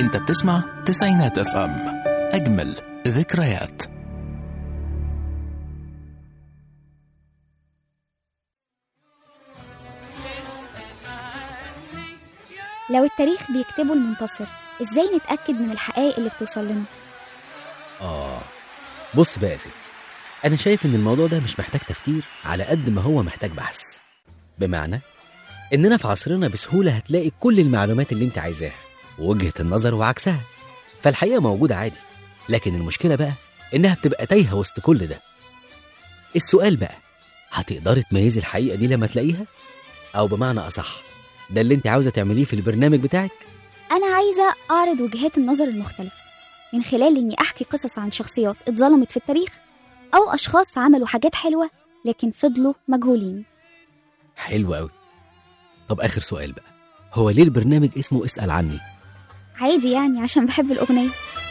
انت بتسمع تسعينات اف ام اجمل ذكريات لو التاريخ بيكتبه المنتصر ازاي نتأكد من الحقائق اللي بتوصل لنا آه بص بقى يا ستي أنا شايف إن الموضوع ده مش محتاج تفكير على قد ما هو محتاج بحث بمعنى إننا في عصرنا بسهولة هتلاقي كل المعلومات اللي أنت عايزاها ووجهة النظر وعكسها فالحقيقة موجودة عادي لكن المشكلة بقى إنها بتبقى تايهة وسط كل ده السؤال بقى هتقدري تميزي الحقيقة دي لما تلاقيها؟ أو بمعنى أصح ده اللي أنت عاوزة تعمليه في البرنامج بتاعك؟ أنا عايزة أعرض وجهات النظر المختلفة من خلال إني أحكي قصص عن شخصيات اتظلمت في التاريخ أو أشخاص عملوا حاجات حلوة لكن فضلوا مجهولين حلو قوي طب آخر سؤال بقى هو ليه البرنامج اسمه اسأل عني؟ عادي يعني عشان بحب الأغنية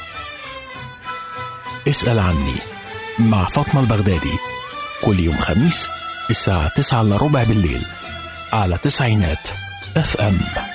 اسأل عني مع فاطمة البغدادي كل يوم خميس الساعة تسعة إلا ربع بالليل على تسعينات اف ام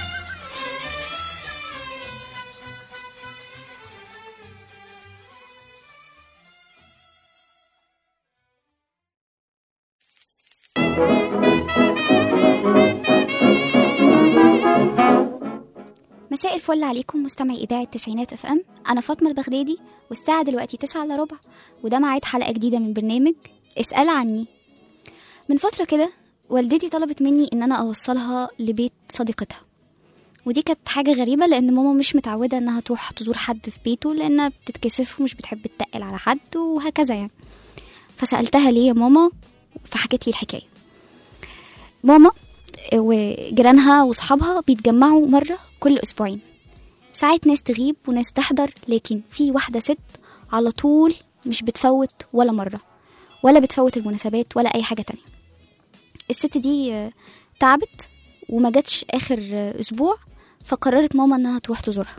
مساء الفل عليكم مستمعي إذاعة تسعينات اف ام أنا فاطمة البغدادي والساعة دلوقتي تسعة إلا ربع وده ميعاد حلقة جديدة من برنامج اسأل عني من فترة كده والدتي طلبت مني إن أنا أوصلها لبيت صديقتها ودي كانت حاجة غريبة لأن ماما مش متعودة إنها تروح تزور حد في بيته لأنها بتتكسف ومش بتحب تتقل على حد وهكذا يعني فسألتها ليه يا ماما فحكت لي الحكاية ماما وجيرانها وصحابها بيتجمعوا مرة كل أسبوعين ساعات ناس تغيب وناس تحضر لكن في واحدة ست على طول مش بتفوت ولا مرة ولا بتفوت المناسبات ولا أي حاجة تانية الست دي آه، تعبت وما جاتش آخر آه، أسبوع فقررت ماما إنها تروح تزورها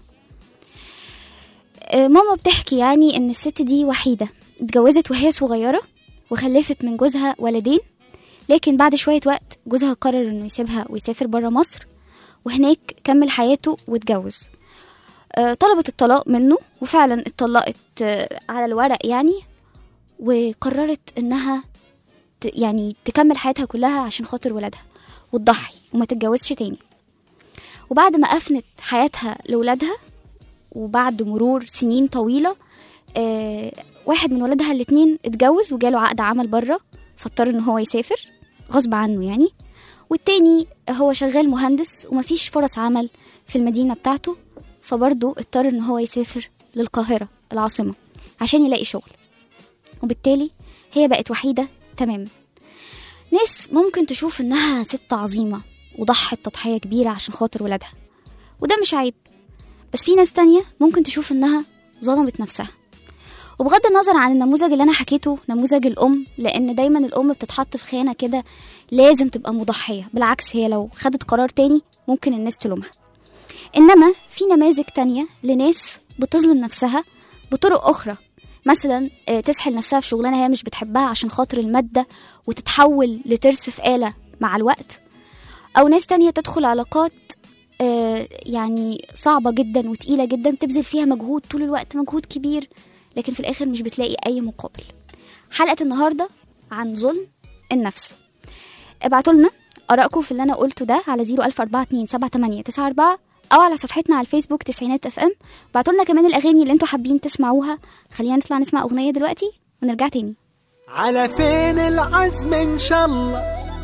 آه، ماما بتحكي يعني إن الست دي وحيدة اتجوزت وهي صغيرة وخلفت من جوزها ولدين لكن بعد شوية وقت جوزها قرر إنه يسيبها ويسافر برا مصر وهناك كمل حياته واتجوز آه، طلبت الطلاق منه وفعلا اتطلقت آه، على الورق يعني وقررت انها ت- يعني تكمل حياتها كلها عشان خاطر ولادها وتضحي وما تتجوزش تاني وبعد ما أفنت حياتها لولادها وبعد مرور سنين طويلة آه واحد من ولادها الاتنين اتجوز وجاله عقد عمل بره فاضطر ان هو يسافر غصب عنه يعني والتاني هو شغال مهندس ومفيش فرص عمل في المدينة بتاعته فبرضه اضطر ان هو يسافر للقاهرة العاصمة عشان يلاقي شغل وبالتالي هي بقت وحيدة تماما ناس ممكن تشوف انها ست عظيمة وضحت تضحية كبيرة عشان خاطر ولادها وده مش عيب بس في ناس تانية ممكن تشوف انها ظلمت نفسها وبغض النظر عن النموذج اللي انا حكيته نموذج الام لان دايما الام بتتحط في خانه كده لازم تبقى مضحيه بالعكس هي لو خدت قرار تاني ممكن الناس تلومها انما في نماذج تانية لناس بتظلم نفسها بطرق اخرى مثلا آه، تسحل نفسها في شغلانه هي مش بتحبها عشان خاطر الماده وتتحول لترس في آلة مع الوقت او ناس تانية تدخل علاقات آه، يعني صعبة جدا وتقيلة جدا تبذل فيها مجهود طول الوقت مجهود كبير لكن في الآخر مش بتلاقي أي مقابل حلقة النهاردة عن ظلم النفس ابعتوا لنا آرائكم في اللي أنا قلته ده على 014278894 أو على صفحتنا على الفيسبوك تسعينات اف ام ابعتوا لنا كمان الأغاني اللي انتوا حابين تسمعوها خلينا نطلع نسمع أغنية دلوقتي ونرجع تاني على فين العزم ان شاء الله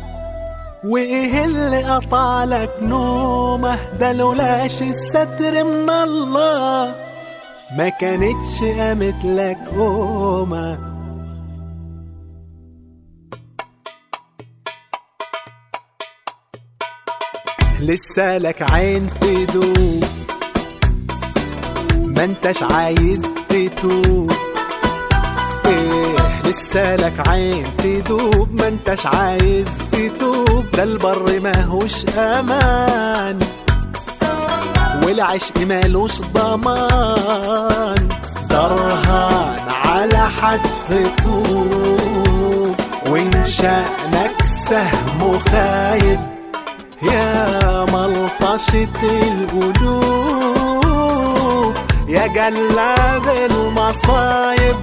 وايه اللي قطع لك نومه ده لولاش الستر من الله ما كانتش قامت لك قومه لسه لك عين تدوب ما انتش عايز تتوب ايه لسه لك عين تدوب ما انتش عايز تتوب ده البر ماهوش امان والعشق مالوش ضمان درهان على حتف طوب وان شأنك سهم خايب يا ملطشة القلوب يا جلاب المصايب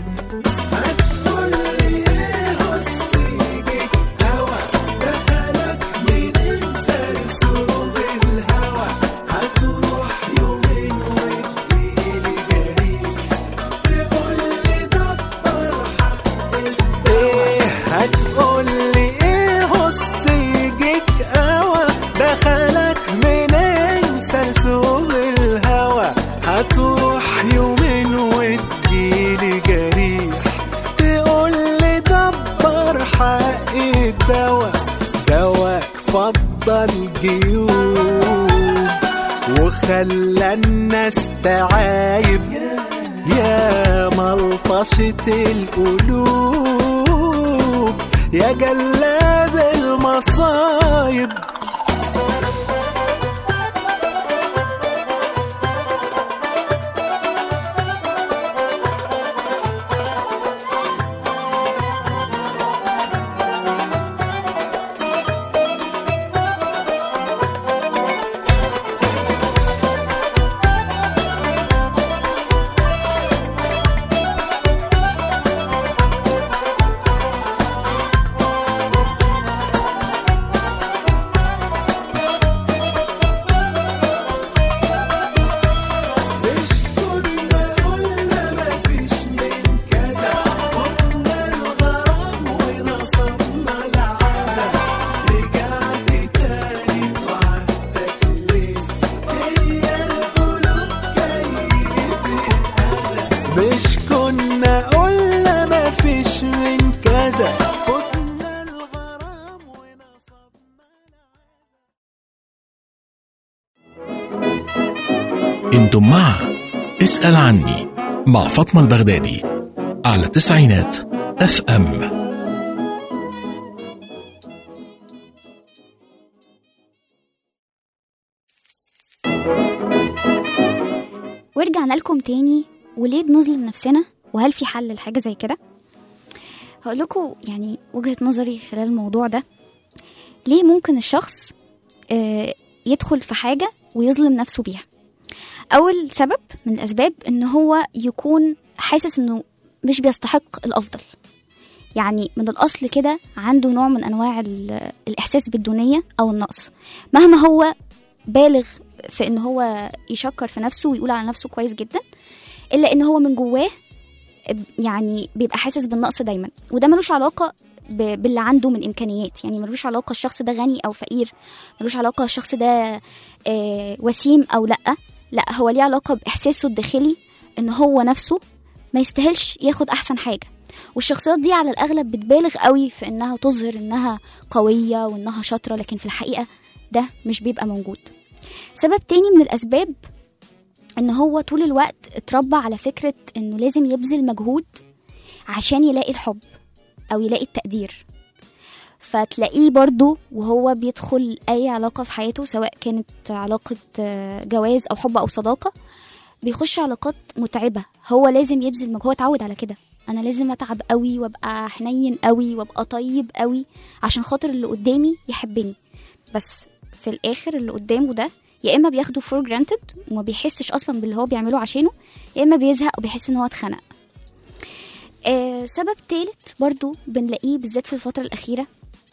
ايه هتقول لي ايه هص يجيك قوى دخلك منين سرسوب الهوى هتروح يومين وتجيلي جريح تقول لي دبر حق الدواء دواء فضل جيوب وخلى الناس تعايب يا ملطشة القلوب يا جلاب المصايب مش كنا قلنا مفيش من كذا خدنا الغرام ونصبنا العزا رجعت تاني في عهدك ليه هي القلوب كيف الأذى مش كنا قلنا مفيش من كذا خدنا الغرام ونصبنا انتم مع اسأل عني مع فاطمة البغدادي على تسعينات اف ام ورجعنا لكم تاني وليه بنظلم نفسنا وهل في حل لحاجة زي كده هقول لكم يعني وجهة نظري خلال الموضوع ده ليه ممكن الشخص آه، يدخل في حاجة ويظلم نفسه بيها أول سبب من الأسباب إن هو يكون حاسس إنه مش بيستحق الأفضل يعني من الأصل كده عنده نوع من أنواع ال- الإحساس بالدونية أو النقص مهما هو بالغ في إن هو يشكر في نفسه ويقول على نفسه كويس جدا إلا إن هو من جواه يعني بيبقى حاسس بالنقص دايما وده ملوش علاقة ب- باللي عنده من امكانيات يعني ملوش علاقه الشخص ده غني او فقير ملوش علاقه الشخص ده آه، وسيم او لا لا هو ليه علاقه باحساسه الداخلي ان هو نفسه ما يستاهلش ياخد احسن حاجه والشخصيات دي على الاغلب بتبالغ قوي في انها تظهر انها قويه وانها شاطره لكن في الحقيقه ده مش بيبقى موجود سبب تاني من الاسباب ان هو طول الوقت اتربى على فكره انه لازم يبذل مجهود عشان يلاقي الحب او يلاقي التقدير فتلاقيه برضو وهو بيدخل اي علاقه في حياته سواء كانت علاقه آه، جواز او حب او صداقه بيخش علاقات متعبه هو لازم يبذل مجهود هو اتعود على كده انا لازم اتعب قوي وابقى حنين قوي وابقى طيب قوي عشان خاطر اللي قدامي يحبني بس في الاخر اللي قدامه ده يا اما بياخده فور جرانتد وما بيحسش اصلا باللي هو بيعمله عشانه يا اما بيزهق وبيحس ان هو اتخنق آه سبب تالت برضو بنلاقيه بالذات في الفترة الأخيرة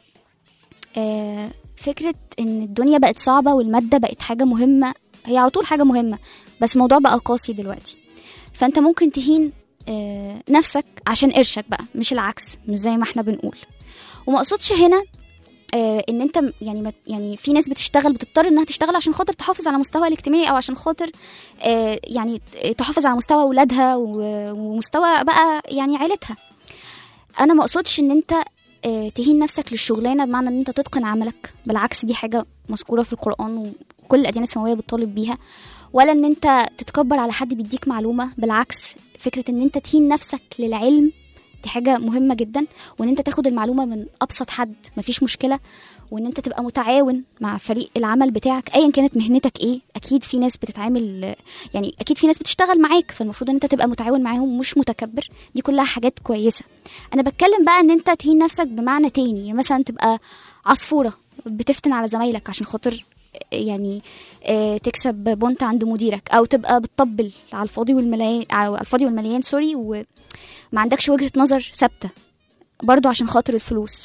آه فكرة إن الدنيا بقت صعبة والمادة بقت حاجة مهمة هي على طول حاجة مهمة بس الموضوع بقى قاسي دلوقتي فأنت ممكن تهين آه نفسك عشان قرشك بقى مش العكس مش زي ما احنا بنقول وما اقصدش هنا آه ان انت م- يعني ما يعني في ناس بتشتغل بتضطر انها تشتغل عشان خاطر تحافظ على مستوى الاجتماعي او عشان خاطر آه يعني ت- تحافظ على مستوى اولادها و- ومستوى بقى يعني عيلتها انا ما اقصدش ان انت آه، تهين نفسك للشغلانه بمعنى ان انت تتقن عملك بالعكس دي حاجه مذكوره في القران وكل الاديان السماويه بتطالب بيها ولا ان انت تتكبر على حد بيديك معلومه بالعكس فكره ان انت تهين نفسك للعلم دي حاجة مهمة جدا وان انت تاخد المعلومة من ابسط حد مفيش مشكلة وان انت تبقى متعاون مع فريق العمل بتاعك ايا كانت مهنتك ايه اكيد في ناس بتتعامل يعني اكيد في ناس بتشتغل معاك فالمفروض ان انت تبقى متعاون معاهم مش متكبر دي كلها حاجات كويسة انا بتكلم بقى ان انت تهين نفسك بمعنى تاني يعني مثلا تبقى عصفورة بتفتن على زمايلك عشان خاطر يعني آه، تكسب بونت عند مديرك او تبقى بتطبل على الفاضي والمليان على الفاضي والمليان سوري وما عندكش وجهة نظر ثابتة برضو عشان خاطر الفلوس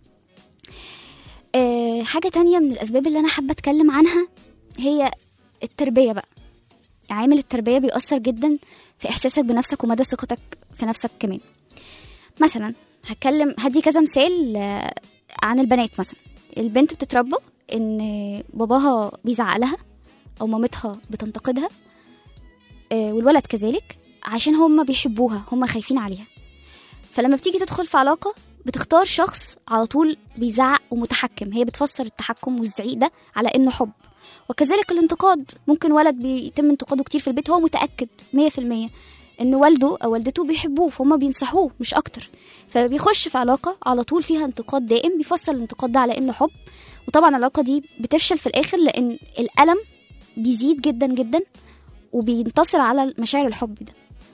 آه، حاجة تانية من الأسباب اللي أنا حابة أتكلم عنها هي التربية بقى عامل التربية بيأثر جدا في إحساسك بنفسك ومدى ثقتك في نفسك كمان مثلا هتكلم هدي كذا مثال آه، عن البنات مثلا البنت بتتربى ان باباها بيزعق لها او مامتها بتنتقدها آه، والولد كذلك عشان هما بيحبوها هما خايفين عليها فلما بتيجي تدخل في علاقة بتختار شخص على طول بيزعق ومتحكم هي بتفسر التحكم والزعيق ده على انه حب وكذلك الانتقاد ممكن ولد بيتم انتقاده كتير في البيت هو متأكد 100% ان والده او والدته بيحبوه فهم بينصحوه مش اكتر فبيخش في علاقة على طول فيها انتقاد دائم بيفسر الانتقاد ده على انه حب وطبعا العلاقة دي بتفشل في الاخر لان الألم بيزيد جدا جدا وبينتصر على مشاعر الحب ده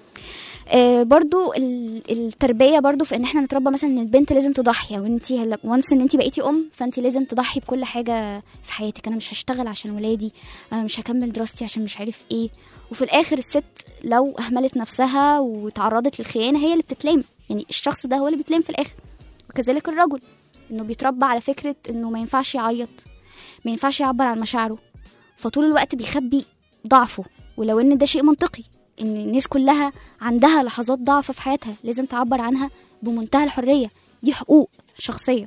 آه برضو ال- التربيه برضو في ان احنا نتربى مثلا ان البنت لازم تضحي او انت وانس ان انت بقيتي ام فانت لازم تضحي بكل حاجه في حياتك انا مش هشتغل عشان ولادي انا مش هكمل دراستي عشان مش عارف ايه وفي الاخر الست لو اهملت نفسها وتعرضت للخيانه هي اللي بتتلام يعني الشخص ده هو اللي بيتلام في الاخر وكذلك الرجل انه بيتربى على فكره انه ما ينفعش يعيط ما ينفعش يعبر عن مشاعره فطول الوقت بيخبي ضعفه ولو ان ده شيء منطقي ان الناس كلها عندها لحظات ضعف في حياتها لازم تعبر عنها بمنتهى الحريه دي حقوق شخصيه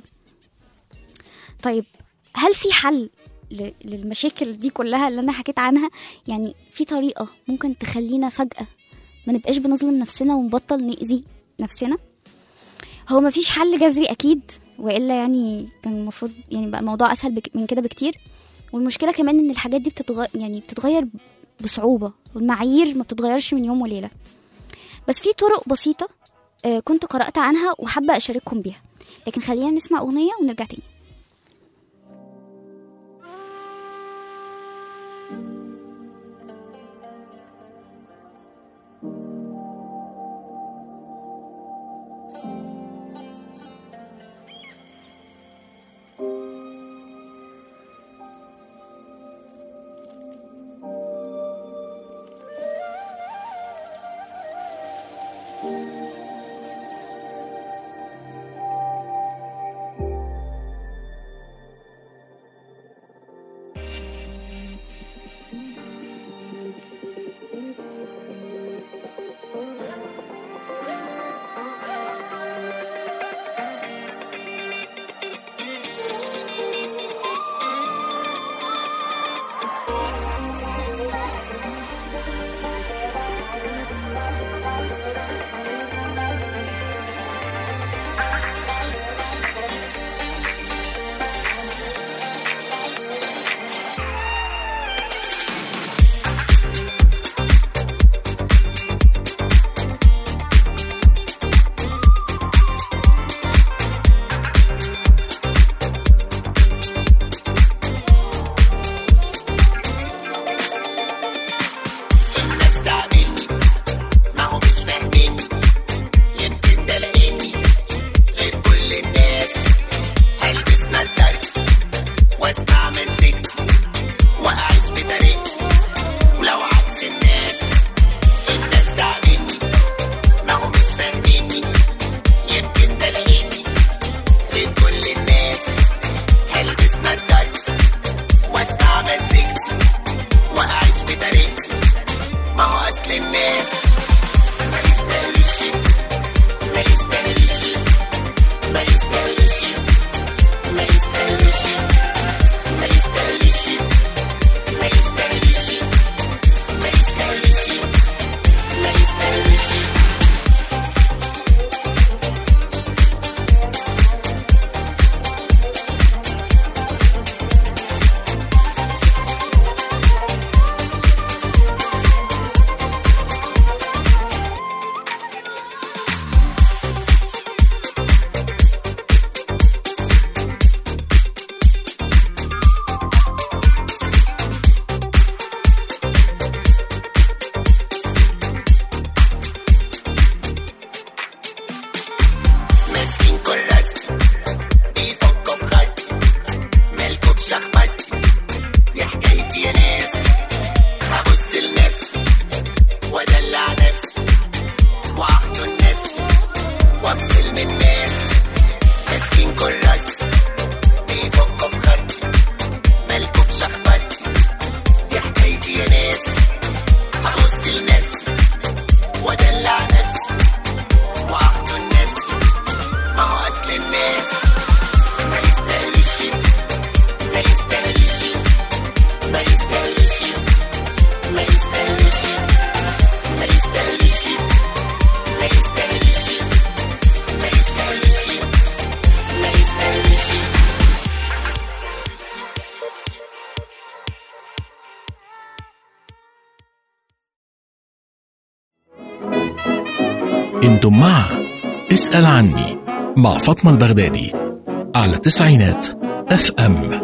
طيب هل في حل ل- للمشاكل دي كلها اللي انا حكيت عنها يعني في طريقه ممكن تخلينا فجاه ما نبقاش بنظلم نفسنا ونبطل نأذي نفسنا هو ما فيش حل جذري اكيد والا يعني كان المفروض يعني بقى الموضوع اسهل بك من كده بكتير والمشكله كمان ان الحاجات دي بتتغير يعني بتتغير بصعوبه والمعايير ما بتتغيرش من يوم وليله بس في طرق بسيطه آه، كنت قرات عنها وحابه اشارككم بيها لكن خلينا نسمع اغنيه ونرجع تاني انتم مع اسأل عني مع فاطمة البغدادي على تسعينات اف ام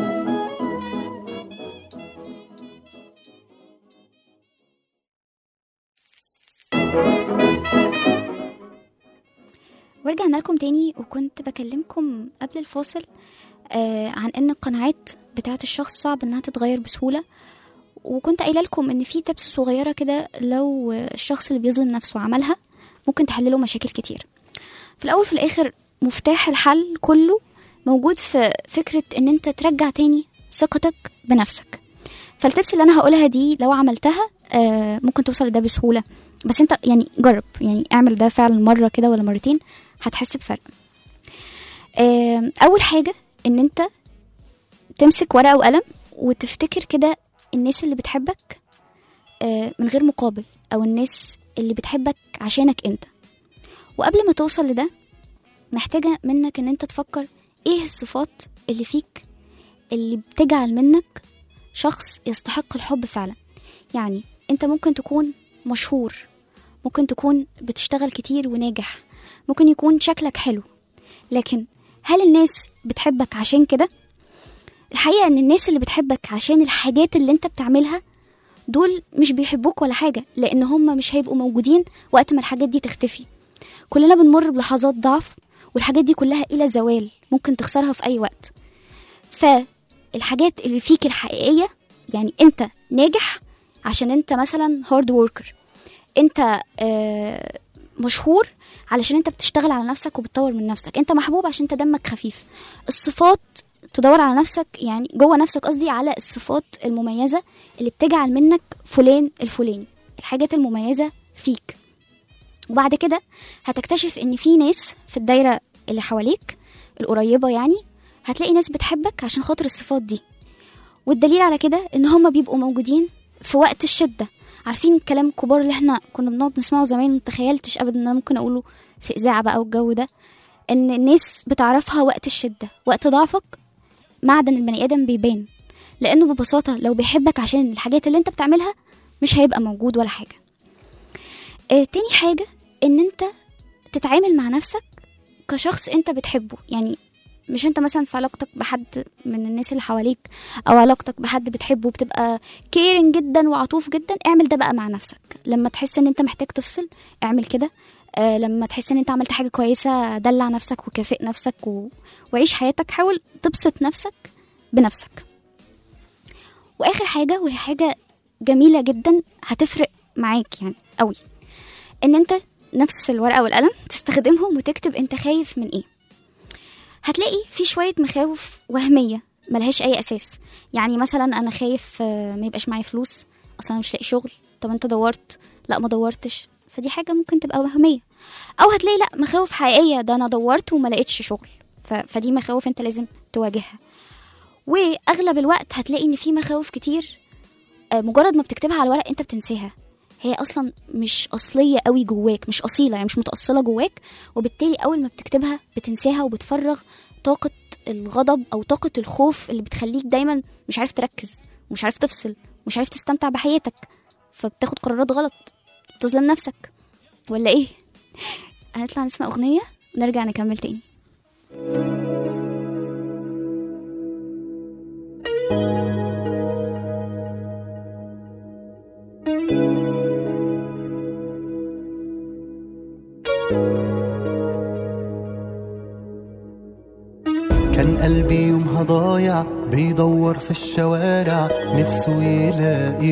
ورجعنا لكم تاني وكنت بكلمكم قبل الفاصل آه عن ان القناعات بتاعت الشخص صعب انها تتغير بسهولة وكنت قايله لكم ان في تبس صغيرة كده لو الشخص اللي بيظلم نفسه عملها ممكن تحلله مشاكل كتير في الاول في الاخر مفتاح الحل كله موجود في فكرة ان انت ترجع تاني ثقتك بنفسك فالتبس اللي انا هقولها دي لو عملتها آه ممكن توصل لده بسهولة بس انت يعني جرب يعني اعمل ده فعلا مرة كده ولا مرتين هتحس بفرق آه اول حاجة ان انت تمسك ورقة وقلم وتفتكر كده الناس اللي بتحبك آه من غير مقابل او الناس اللي بتحبك عشانك انت وقبل ما توصل لده محتاجة منك ان انت تفكر ايه الصفات اللي فيك اللي بتجعل منك شخص يستحق الحب فعلا يعني انت ممكن تكون مشهور ممكن تكون بتشتغل كتير وناجح ممكن يكون شكلك حلو لكن هل الناس بتحبك عشان كده الحقيقة ان الناس اللي بتحبك عشان الحاجات اللي انت بتعملها دول مش بيحبوك ولا حاجة لان هم مش هيبقوا موجودين وقت ما الحاجات دي تختفي كلنا بنمر بلحظات ضعف والحاجات دي كلها إلى زوال ممكن تخسرها في أي وقت فالحاجات اللي فيك الحقيقية يعني أنت ناجح عشان أنت مثلا هارد ووركر أنت آه مشهور علشان أنت بتشتغل على نفسك وبتطور من نفسك أنت محبوب عشان أنت دمك خفيف الصفات تدور على نفسك يعني جوه نفسك قصدي على الصفات المميزة اللي بتجعل منك فلان الفلاني الحاجات المميزة فيك وبعد كده هتكتشف ان في ناس في الدايره اللي حواليك القريبه يعني هتلاقي ناس بتحبك عشان خاطر الصفات دي والدليل على كده ان هما بيبقوا موجودين في وقت الشده عارفين الكلام الكبار اللي احنا كنا بنقعد نسمعه زمان متخيلتش ابدا ان انا ممكن اقوله في اذاعه بقى والجو ده ان الناس بتعرفها وقت الشده وقت ضعفك معدن البني ادم بيبان لانه ببساطه لو بيحبك عشان الحاجات اللي انت بتعملها مش هيبقى موجود ولا حاجه آه تاني حاجة ان انت تتعامل مع نفسك كشخص انت بتحبه يعني مش انت مثلا في علاقتك بحد من الناس اللي حواليك او علاقتك بحد بتحبه بتبقى كيرنج جدا وعطوف جدا اعمل ده بقى مع نفسك لما تحس ان انت محتاج تفصل اعمل كده آه لما تحس ان انت عملت حاجة كويسة دلع نفسك وكافئ نفسك و... وعيش حياتك حاول تبسط نفسك بنفسك واخر حاجة وهي حاجة جميلة جدا هتفرق معاك يعني قوي ان انت نفس الورقه والقلم تستخدمهم وتكتب انت خايف من ايه هتلاقي في شويه مخاوف وهميه ملهاش اي اساس يعني مثلا انا خايف آه، ما يبقاش معايا فلوس اصلا أنا مش لاقي شغل طب انت دورت لا ما دورتش فدي حاجه ممكن تبقى وهميه او هتلاقي لا مخاوف حقيقيه ده انا دورت وما لقيتش شغل ف... فدي مخاوف انت لازم تواجهها واغلب الوقت هتلاقي ان في مخاوف كتير آه، مجرد ما بتكتبها على الورق انت بتنساها هي اصلا مش اصليه قوي جواك مش اصيله يعني مش متاصله جواك وبالتالي اول ما بتكتبها بتنساها وبتفرغ طاقه الغضب او طاقه الخوف اللي بتخليك دايما مش عارف تركز ومش عارف تفصل ومش عارف تستمتع بحياتك فبتاخد قرارات غلط بتظلم نفسك ولا ايه هنطلع نسمع اغنيه نرجع نكمل تاني كان قلبي يومها ضايع بيدور في الشوارع نفسه يلاقي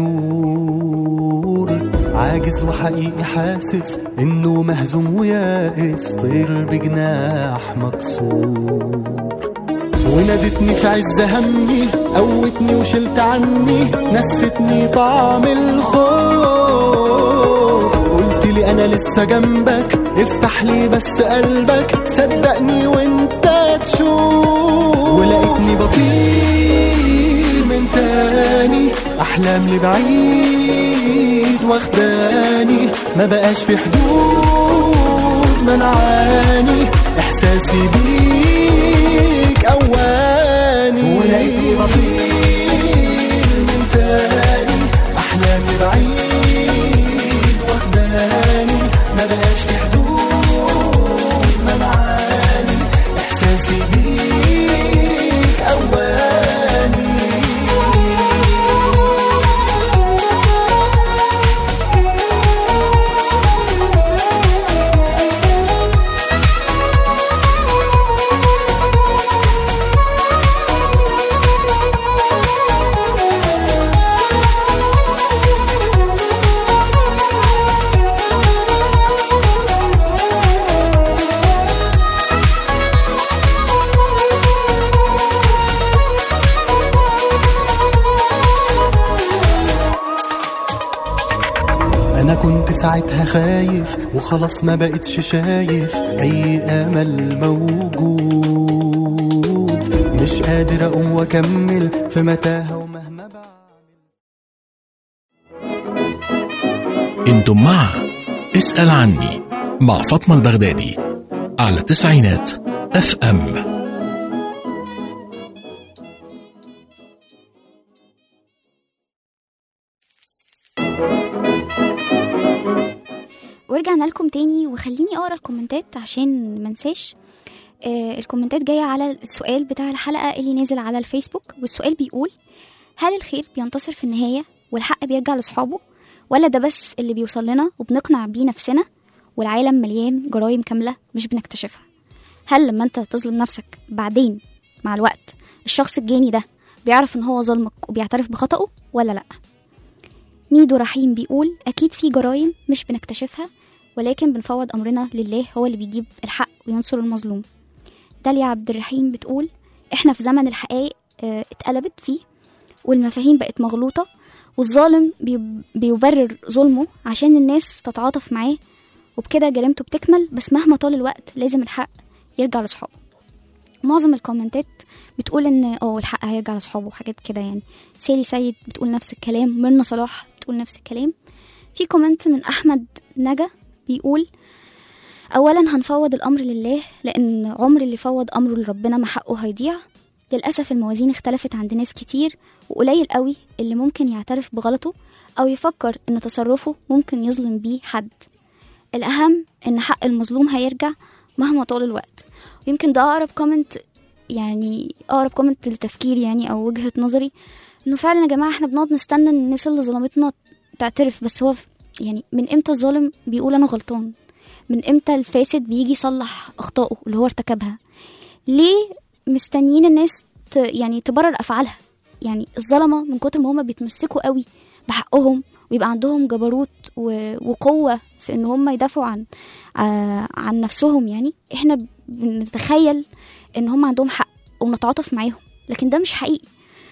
النور عاجز وحقيقي حاسس انه مهزوم ويائس طير بجناح مكسور ونادتني في عز همي قوتني وشلت عني نستني طعم الخوف قلت لي انا لسه جنبك افتح لي بس قلبك صدقني وانت تشوف ولقيتني بطير من تاني احلام لبعيد واخداني ما بقاش في حدود منعاني احساسي بيك اواني ولقيتني بطير من تاني احلامي بعيد واخداني ما بقاش في انا كنت ساعتها خايف وخلاص ما بقتش شايف اي امل موجود مش قادر اقوم واكمل في متاهه ومهما بعمل انتم مع اسأل عني مع فاطمة البغدادي على تسعينات اف ام ورجعنا لكم تاني وخليني اقرا الكومنتات عشان منساش آه الكومنتات جايه على السؤال بتاع الحلقه اللي نازل على الفيسبوك والسؤال بيقول هل الخير بينتصر في النهايه والحق بيرجع لاصحابه ولا ده بس اللي بيوصل لنا وبنقنع بيه نفسنا والعالم مليان جرايم كامله مش بنكتشفها هل لما انت تظلم نفسك بعدين مع الوقت الشخص الجاني ده بيعرف ان هو ظلمك وبيعترف بخطأه ولا لا ميدو رحيم بيقول اكيد في جرايم مش بنكتشفها ولكن بنفوض امرنا لله هو اللي بيجيب الحق وينصر المظلوم داليا عبد الرحيم بتقول احنا في زمن الحقائق اه اتقلبت فيه والمفاهيم بقت مغلوطة والظالم بي- بيبرر ظلمه عشان الناس تتعاطف معاه وبكده جريمته بتكمل بس مهما طال الوقت لازم الحق يرجع لصحابه معظم الكومنتات بتقول ان اه الحق هيرجع لاصحابه وحاجات كده يعني سالي سيد بتقول نفس الكلام ميرنا صلاح بتقول نفس الكلام في كومنت من احمد نجا بيقول اولا هنفوض الامر لله لان عمر اللي فوض امره لربنا ما حقه هيضيع للاسف الموازين اختلفت عند ناس كتير وقليل قوي اللي ممكن يعترف بغلطه او يفكر ان تصرفه ممكن يظلم بيه حد الاهم ان حق المظلوم هيرجع مهما طال الوقت ويمكن ده اقرب كومنت يعني اقرب كومنت للتفكير يعني او وجهة نظري انه فعلا يا جماعة احنا بنقعد نستنى ان الناس اللي ظلمتنا تعترف بس هو ف- يعني من امتى الظالم بيقول انا غلطان من امتى الفاسد بيجي يصلح اخطائه اللي هو ارتكبها ليه مستنيين الناس ت يعني تبرر افعالها يعني الظلمه من كتر ما هم بيتمسكوا قوي بحقهم ويبقى عندهم جبروت و- وقوه في ان هم يدافعوا عن آه، عن نفسهم يعني احنا بنتخيل ان هم عندهم حق ونتعاطف معاهم لكن ده مش حقيقي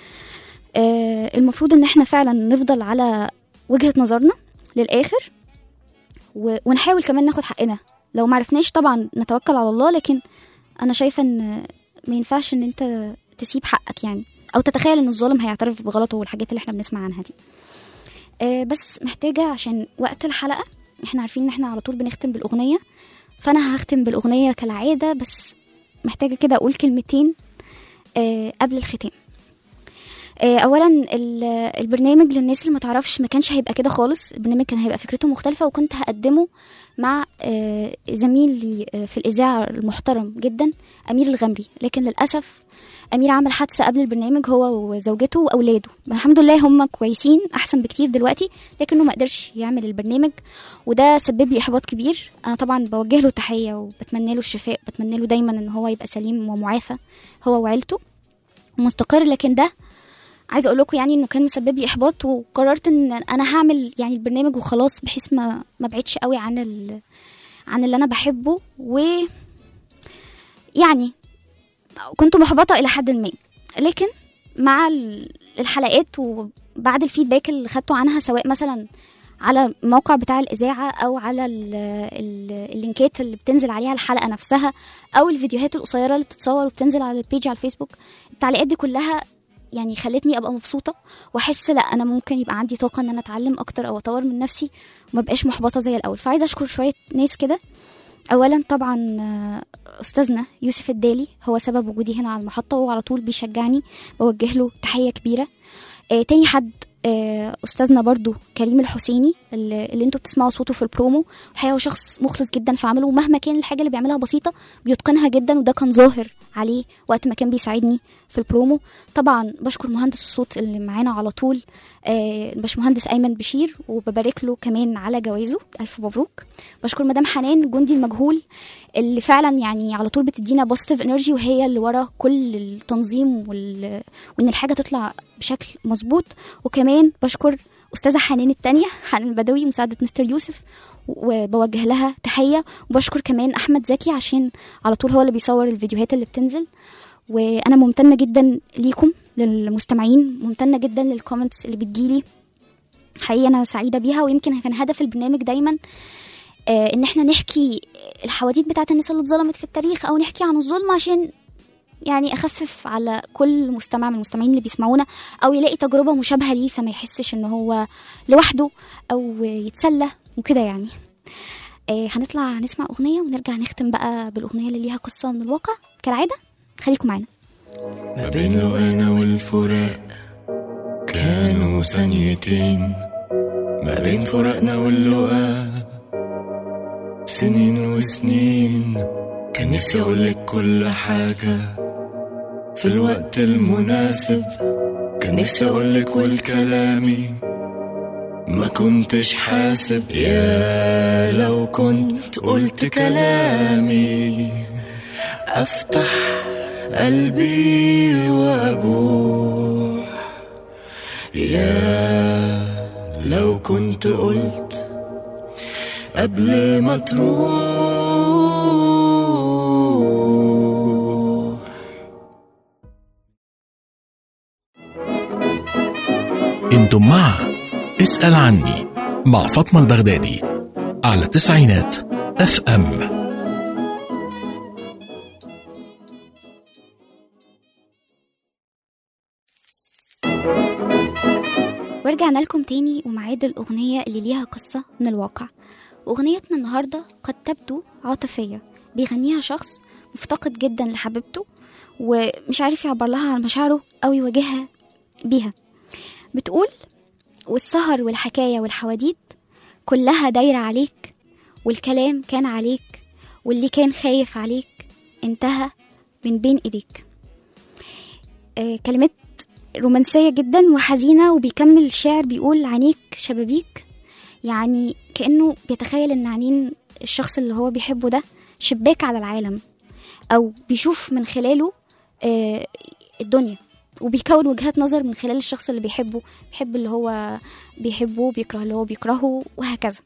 آه، المفروض ان احنا فعلا نفضل على وجهة نظرنا للآخر و- ونحاول كمان ناخد حقنا لو معرفناش طبعا نتوكل على الله لكن انا شايفة ان ما ينفعش ان انت تسيب حقك يعني او تتخيل ان الظالم هيعترف بغلطه والحاجات اللي احنا بنسمع عنها دي آه، بس محتاجة عشان وقت الحلقة احنا عارفين ان احنا على طول بنختم بالأغنية فانا هختم بالأغنية كالعادة بس محتاجة كده اقول كلمتين آه، قبل الختام آه، اولا ال- البرنامج للناس اللي ما تعرفش ما كانش هيبقى كده خالص البرنامج كان هيبقى فكرته مختلفه وكنت هقدمه مع آه، زميلي آه، في الاذاعه المحترم جدا امير الغمري لكن للاسف امير عمل حادثه قبل البرنامج هو وزوجته واولاده الحمد لله هم كويسين احسن بكتير دلوقتي لكنه ما قدرش يعمل البرنامج وده سبب لي احباط كبير انا طبعا بوجه له تحيه وبتمنى له الشفاء بتمنى له دايما ان هو يبقى سليم ومعافى هو وعيلته ومستقر لكن ده عايزه اقول لكم يعني انه كان مسبب لي احباط وقررت ان انا هعمل يعني البرنامج وخلاص بحيث ما ما بعدش قوي عن ال... عن اللي انا بحبه و يعني كنت محبطه الى حد ما لكن مع ال- الحلقات وبعد الفيدباك اللي خدته عنها سواء مثلا على الموقع بتاع الإذاعة أو على ال ال اللينكات اللي بتنزل عليها الحلقة نفسها أو الفيديوهات القصيرة اللي بتتصور وبتنزل على البيج على الفيسبوك التعليقات دي كلها يعني خلتني ابقى مبسوطه واحس لا انا ممكن يبقى عندي طاقه ان انا اتعلم اكتر او اطور من نفسي وما بقاش محبطه زي الاول فعايزه اشكر شويه ناس كده اولا طبعا آه، استاذنا يوسف الدالي هو سبب وجودي هنا على المحطه وهو على طول بيشجعني بوجه له تحيه كبيره آه تاني حد آه استاذنا برضو كريم الحسيني اللي, اللي انتوا بتسمعوا صوته في البرومو الحقيقه هو شخص مخلص جدا في عمله ومهما كان الحاجه اللي بيعملها بسيطه بيتقنها جدا وده كان ظاهر عليه وقت ما كان بيساعدني في البرومو طبعا بشكر مهندس الصوت اللي معانا على طول آه، الباشمهندس ايمن بشير وببارك له كمان على جوازه الف مبروك بشكر مدام حنان جندي المجهول اللي فعلا يعني على طول بتدينا بوزيتيف انرجي وهي اللي ورا كل التنظيم وال... وان الحاجه تطلع بشكل مظبوط وكمان بشكر استاذه حنان التانية حنان البدوي مساعده مستر يوسف وبوجه لها تحيه وبشكر كمان احمد زكي عشان على طول هو اللي بيصور الفيديوهات اللي بتنزل وانا ممتنه جدا ليكم للمستمعين ممتنه جدا للكومنتس اللي بتجيلي حقيقي انا سعيده بيها ويمكن كان هدف البرنامج دايما آه، ان احنا نحكي الحواديت بتاعت الناس اللي اتظلمت في التاريخ او نحكي عن الظلم عشان يعني اخفف على كل مستمع من المستمعين اللي بيسمعونا او يلاقي تجربه مشابهه ليه فما يحسش ان هو لوحده او يتسلى وكده يعني آه هنطلع نسمع اغنيه ونرجع نختم بقى بالاغنيه اللي ليها قصه من الواقع كالعاده خليكم معانا ما بين انا والفراق كانوا ثانيتين ما بين فراقنا واللقاء سنين وسنين كان نفسي اقولك كل حاجة في الوقت المناسب كان نفسي اقولك والكلامي ما كنتش حاسب يا لو كنت قلت كلامي افتح قلبي وابوح يا لو كنت قلت قبل ما تروح انتم مع اسأل عني مع فاطمة البغدادي على تسعينات اف ام ورجعنا لكم تاني ومعاد الأغنية اللي ليها قصة من الواقع وأغنيتنا النهاردة قد تبدو عاطفية بيغنيها شخص مفتقد جدا لحبيبته ومش عارف يعبر لها عن مشاعره أو يواجهها بيها بتقول والسهر والحكاية والحواديت كلها دايرة عليك والكلام كان عليك واللي كان خايف عليك انتهى من بين ايديك آه كلمات رومانسية جدا وحزينة وبيكمل الشعر بيقول عينيك شبابيك يعني كأنه بيتخيل ان عينين الشخص اللي هو بيحبه ده شباك على العالم او بيشوف من خلاله آه، الدنيا وبيكون وجهات نظر من خلال الشخص اللي بيحبه بيحب اللي هو بيحبه بيكره اللي هو بيكرهه وهكذا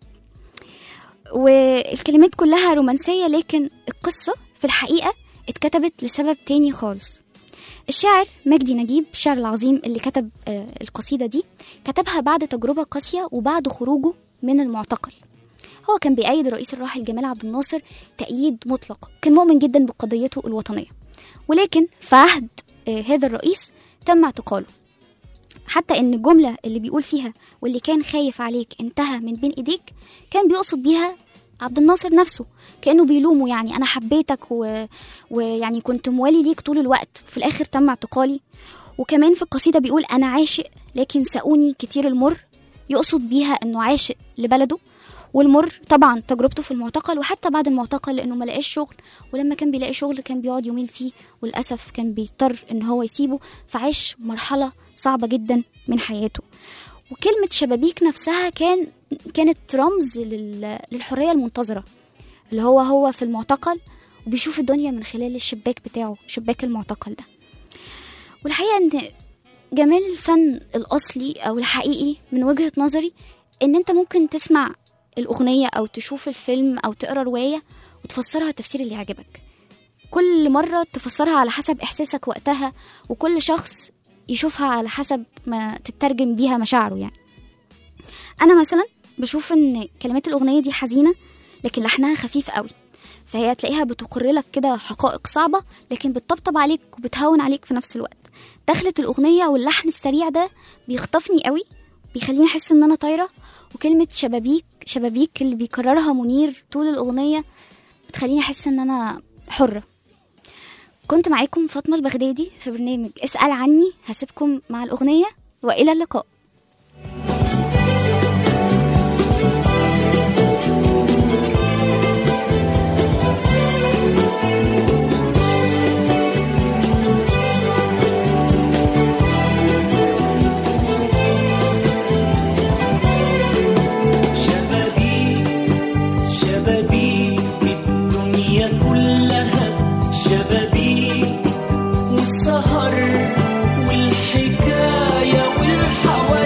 والكلمات كلها رومانسية لكن القصة في الحقيقة اتكتبت لسبب تاني خالص الشاعر مجدي نجيب الشاعر العظيم اللي كتب آه، القصيدة دي كتبها بعد تجربة قاسية وبعد خروجه من المعتقل هو كان بيأيد الرئيس الراحل جمال عبد الناصر تأييد مطلق كان مؤمن جدا بقضيته الوطنية ولكن في عهد آه، هذا الرئيس تم اعتقاله حتى ان الجملة اللي بيقول فيها واللي كان خايف عليك انتهى من بين ايديك كان بيقصد بيها عبد الناصر نفسه كانه بيلومه يعني انا حبيتك و... ويعني كنت موالي ليك طول الوقت في الاخر تم اعتقالي وكمان في القصيده بيقول انا عاشق لكن ساقوني كتير المر يقصد بيها انه عاشق لبلده والمر طبعا تجربته في المعتقل وحتى بعد المعتقل لانه ما لقاش شغل ولما كان بيلاقي شغل كان بيقعد يومين فيه وللاسف كان بيضطر ان هو يسيبه فعاش مرحله صعبه جدا من حياته وكلمه شبابيك نفسها كان كانت رمز لل... للحريه المنتظره اللي هو هو في المعتقل وبيشوف الدنيا من خلال الشباك بتاعه شباك المعتقل ده والحقيقه ان جمال الفن الاصلي او الحقيقي من وجهه نظري ان انت ممكن تسمع الاغنيه او تشوف الفيلم او تقرا روايه وتفسرها التفسير اللي يعجبك كل مره تفسرها على حسب احساسك وقتها وكل شخص يشوفها على حسب ما تترجم بيها مشاعره يعني انا مثلا بشوف ان كلمات الاغنيه دي حزينه لكن لحنها خفيف قوي فهي تلاقيها بتقر لك كده حقائق صعبه لكن بتطبطب عليك وبتهون عليك في نفس الوقت دخلة الأغنية واللحن السريع ده بيخطفني قوي بيخليني أحس إن أنا طايرة وكلمة شبابيك شبابيك اللي بيكررها منير طول الأغنية بتخليني أحس إن أنا حرة كنت معاكم فاطمة البغدادي في برنامج اسأل عني هسيبكم مع الأغنية وإلى اللقاء شبابيك شبابيك الدنيا كلها شبابيك والسهر والحكاية والحواديت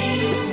الليل